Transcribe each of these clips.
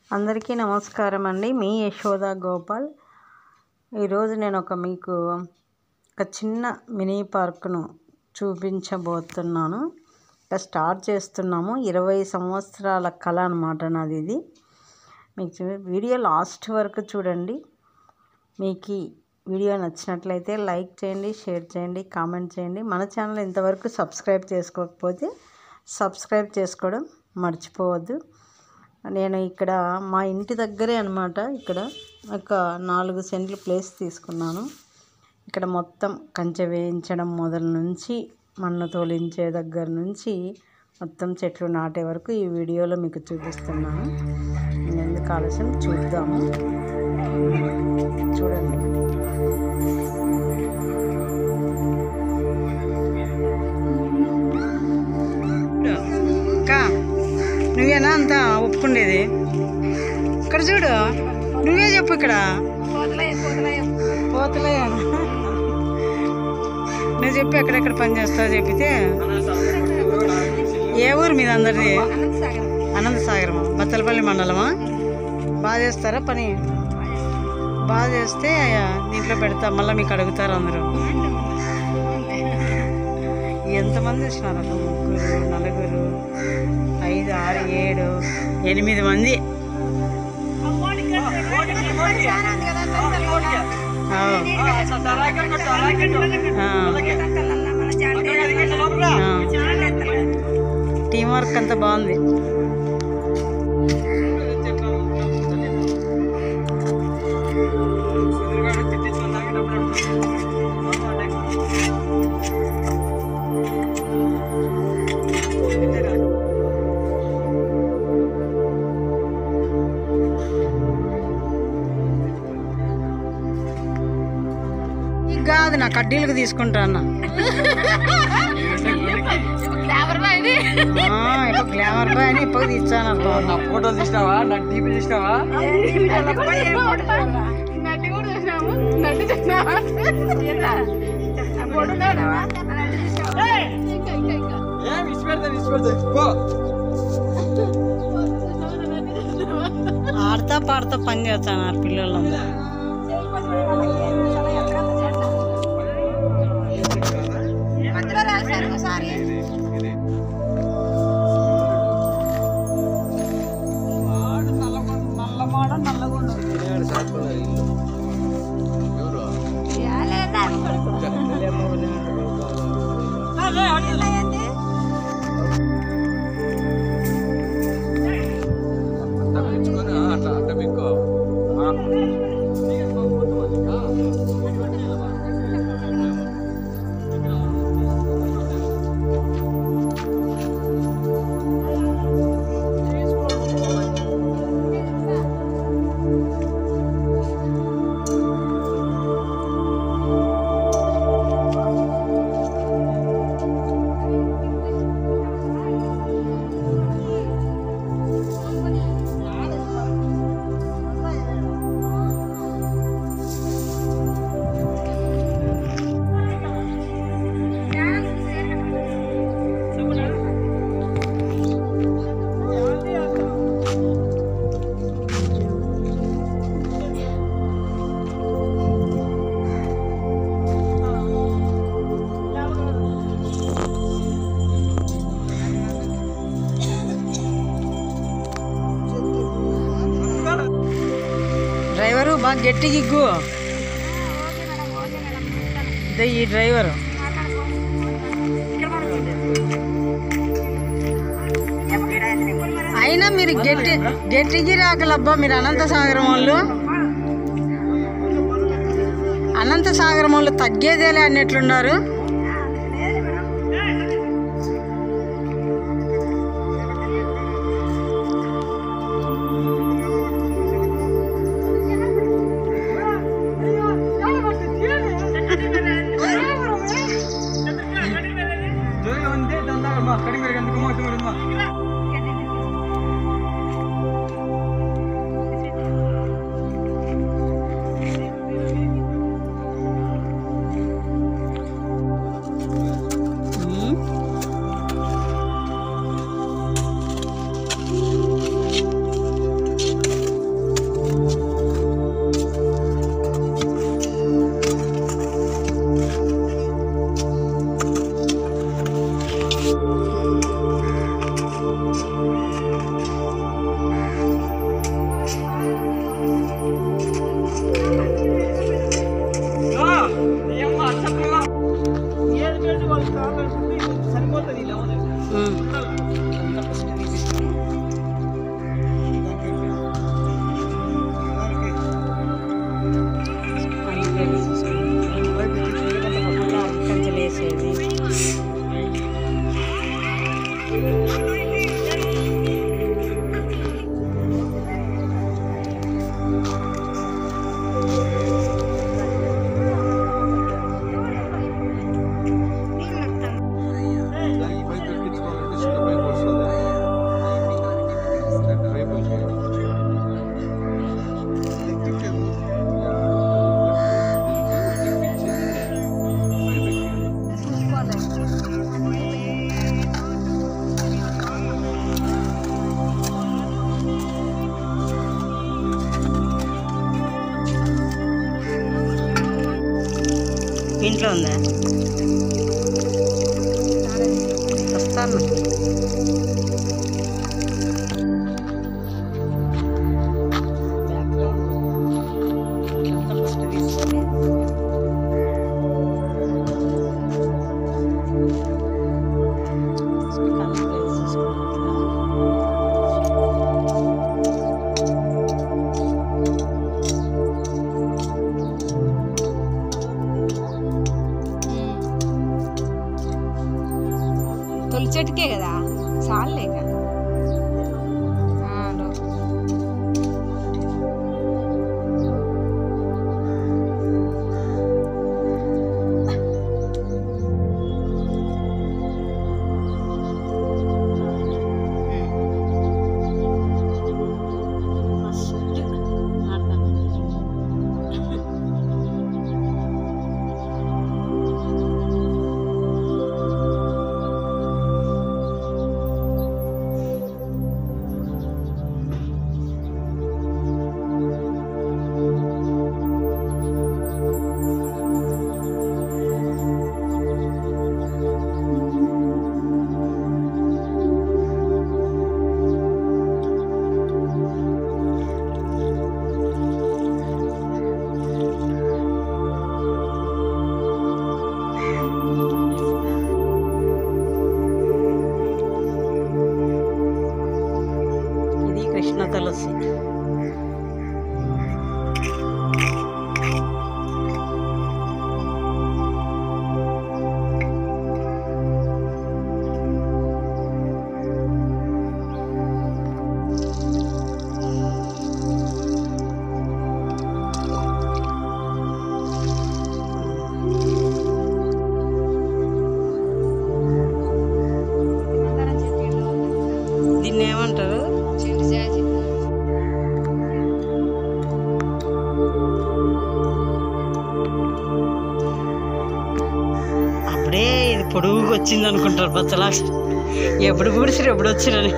అందరికీ నమస్కారం అండి మీ యశోద గోపాల్ ఈరోజు నేను ఒక మీకు ఒక చిన్న మినీ పార్క్ను చూపించబోతున్నాను ఇక స్టార్ట్ చేస్తున్నాము ఇరవై సంవత్సరాల కళ అనమాట నాది ఇది మీకు చూ- వీడియో లాస్ట్ వరకు చూడండి మీకు ఈ వీడియో నచ్చినట్లయితే లైక్ చేయండి షేర్ చేయండి కామెంట్ చేయండి మన ఛానల్ ఇంతవరకు సబ్స్క్రైబ్ చేసుకోకపోతే సబ్స్క్రైబ్ చేసుకోవడం మర్చిపోవద్దు నేను ఇక్కడ మా ఇంటి దగ్గరే అనమాట ఇక్కడ ఒక నాలుగు సెంట్లు ప్లేస్ తీసుకున్నాను ఇక్కడ మొత్తం కంచె వేయించడం మొదలు నుంచి మన్ను తోలించే దగ్గర నుంచి మొత్తం చెట్లు నాటే వరకు ఈ వీడియోలో మీకు చూపిస్తున్నాను ఎందుకు ఆలస్యం చూద్దాము చూడండి అక్క నువ్వేనా అంతా ఒప్పుకుండేది ఇక్కడ చూడు నువ్వే చెప్పు ఇక్కడ పోతలే నువ్వు చెప్పి ఎక్కడెక్కడ పని చేస్తావు చెప్పితే ఏ ఊరు మీద అందరిది అనంతసాగరమా బత్తలపల్లి మండలమా బాగా చేస్తారా పని బాగా చేస్తే దీంట్లో పెడతా మళ్ళీ మీకు అడుగుతారు అందరూ ఎంతమంది వచ్చినారు అసలు ముగ్గురు నలుగురు ఐదు ఆరు ఏడు ఎనిమిది మంది ఆ. ఆ. ఆ. టీం వర్క్ అంతా బాగుంది ఇది కాదు నా కడ్డీలకు తీసుకుంటా అన్న ఆ, ఇప్పుడు గ్లామర్ బాయ్ అని ఇప్పుడు తీస్తాను నా ఫోటోలు తీసినావా నా టీపీ తీసినావా ఏం ఇచ్చిపెడతా ఇచ్చిపెడతా పో ఆడతా పాడతా పని చేస్తాను పిల్లలందరూ తప్పించుకొని ఆ, అట్లా అట్లా పెట్టుకో ఆ. డ్రైవరు బాగా గట్టి గిగ్గు ఇదే ఈ డ్రైవరు అయినా మీరు గట్టి గట్టికి రాకలబ్బా మీరు అనంత సాగరం వాళ్ళు అనంత సాగరం వాళ్ళు తగ్గేదేలే అన్నట్లున్నారు ಜೋಯಿ ಒಂದೇ ತಂದಾಗ ಕಡಿಮೆ ఎందుకు ಮೋತಿ ಮರಿಮ್ಮ ఇంట్లో ఉందా వస్తాను తొలి చెట్టుకే కదా చాలేక ఇది కృష్ణ తులసి మందారం చెట్టు ఎట్లా ఉంది? దీన్ని ఏమంటారు చెట్టు జాజి అప్పుడే ఇది పొడుగుకి వచ్చింది అనుకుంటారు బచ్చలా ఎప్పుడు పూడిసిరు ఎప్పుడు వచ్చిరని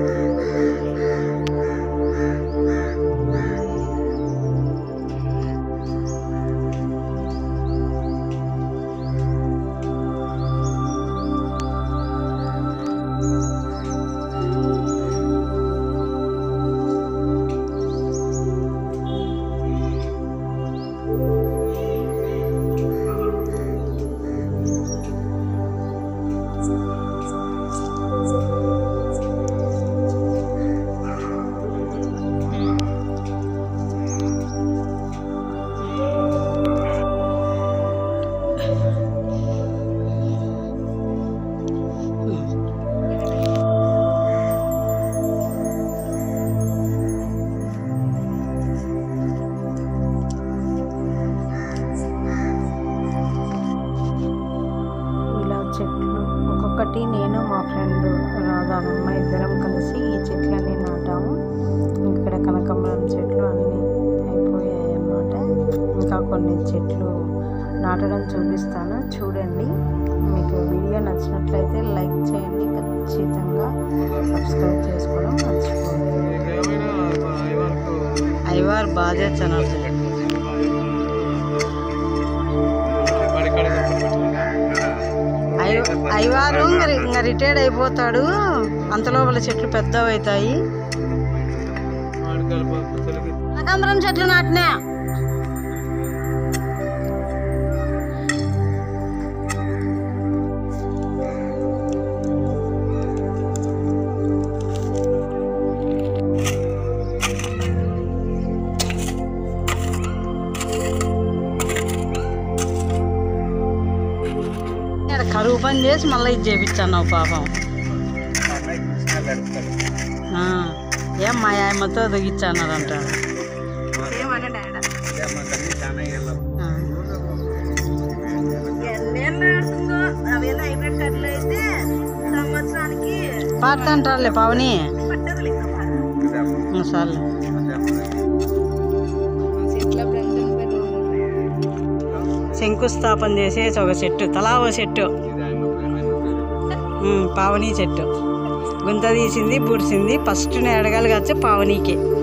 ఇలా చెట్లు ఒక్కొక్కటి నేను మా ఫ్రెండ్ రాధానమ్మ ఇద్దరం కలిసి ఈ చెట్లన్నీ నాటాము ఇక్కడ కనకాంబరం చెట్లు అన్నీ అయిపోయాయి అన్నమాట ఇంకా కొన్ని చెట్లు నాటడం చూపిస్తాను చూడండి మీకు వీడియో నచ్చినట్లయితే లైక్ చేయండి ఖచ్చితంగా సబ్స్క్రైబ్ చేసుకోవడం మర్చిపోండి ఐవార్ బాజా ఛానల్ ఐవారు ఇంకా రిటైర్డ్ అయిపోతాడు అంతలోపల చెట్లు పెద్దవి అవుతాయి కనకాంబరం చెట్లు నాటినా ఈడ కరువు పని చేసి మళ్ళీ ఇది చేపించాను పాపం ఆ, ఏం మా ఆయమ్మతో దిగిచ్చానారంట ఏమన్నాడు ఆయన ఆ. ఎన్నేళ్ళు ఆడుతుందో అవేదో హైబ్రిడ్ కట్టలు అయితే సంవత్సరానికి పాడుతుంటారులే పావని పట్టదు లెక్క ఉం, సర్లే చెట్ల బ్రంథం శంకుస్థాపన చేసేసి ఒక చెట్టు తలా ఒక చెట్టు ఉం, పావని చెట్టు గుంత తీసింది పూడ్చింది ఫస్ట్ ఎడగాలి వచ్చి పావనీకి